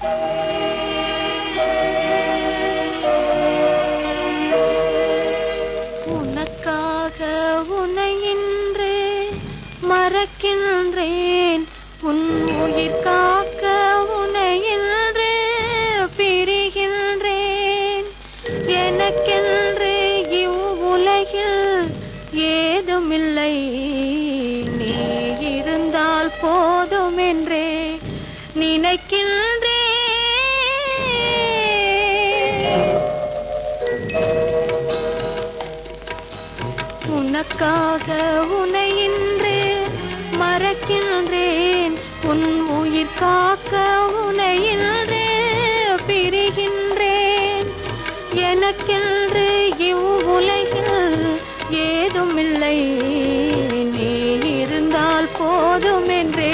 உனக்காக உனை இன்று மறக்கின்றேன் உன் உயிர் காக்க உனை இன்று பிரிகின்றேன் எனக்கென்று இவ்வுலகில் ஏதுமில்லை நீ இருந்தால் போதும் என்றே நினைக்கின்றேன் உனக்காக உனை இன்று மறக்கின்றேன் உன் உயிர் காக்க உனை இன்று பிரிகின்றேன் எனக்கென்று இவ்வுலகில் ஏதுமில்லை நீ இருந்தால் போதும் என்றே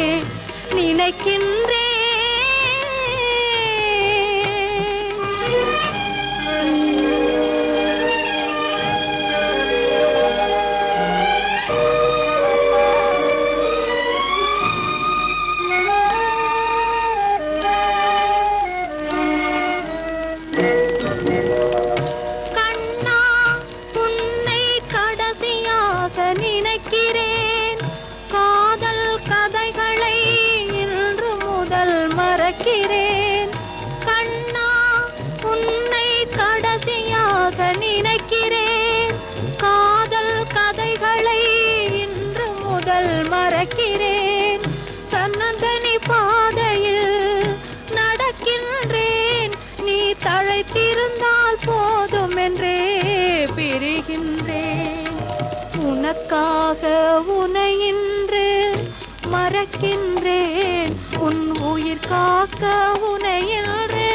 கண்ணா உன்னை கடைசியாக நினைக்கிறேன் காதல் கதைகளை இன்று முதல் மறக்கிறேன் கண்ணா உன்னை கடைசியாக நினைக்கிறேன் காதல் கதைகளை இன்று முதல் மறக்கிறேன் தன்னந்தனி பாதையில் நடக்கின்றேன் நீ தழைத்திருந்தால் போதும் என்றே பிரிகின்றேன் உனக்காக உனை இன்று மறக்கின்றேன் உன் உயிர் காக்க உனை இன்று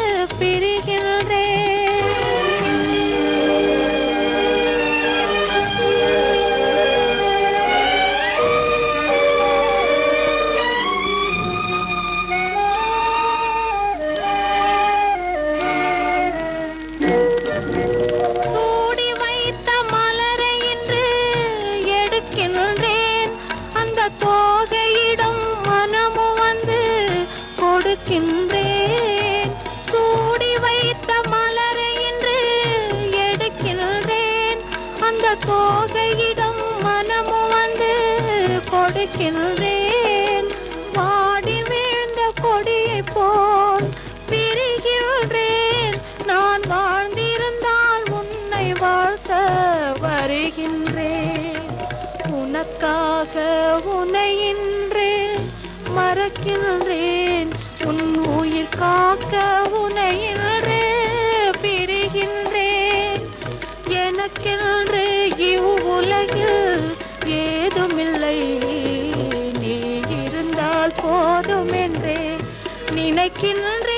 சூடி வைத்த மலரை இன்று எடுக்கின்றேன் அந்த தோகையிடம் மனமும் வந்து கொடுக்கின்றேன் சூடி வைத்த மலரை இன்று எடுக்கின்றேன் அந்த தோகையிடம் மனமும் வந்து கொடுக்கின்றேன் வாடி வீழ்ந்த கொடியை போல் பிரிகின்றேன் நான் வாழ்ந்திருந்தால் உன்னை வாழ்த்த வருகின்றேன் உனக்காக உனை இன்று மறக்கின்றேன் உன் உயிர் காக்க உனை இன்று பிரிகின்றேன் எனக்கென்று இவ்வுலகில் ஏதுமில்லை நீ இருந்தால் போதும் என்றே நினைக்கின்றேன்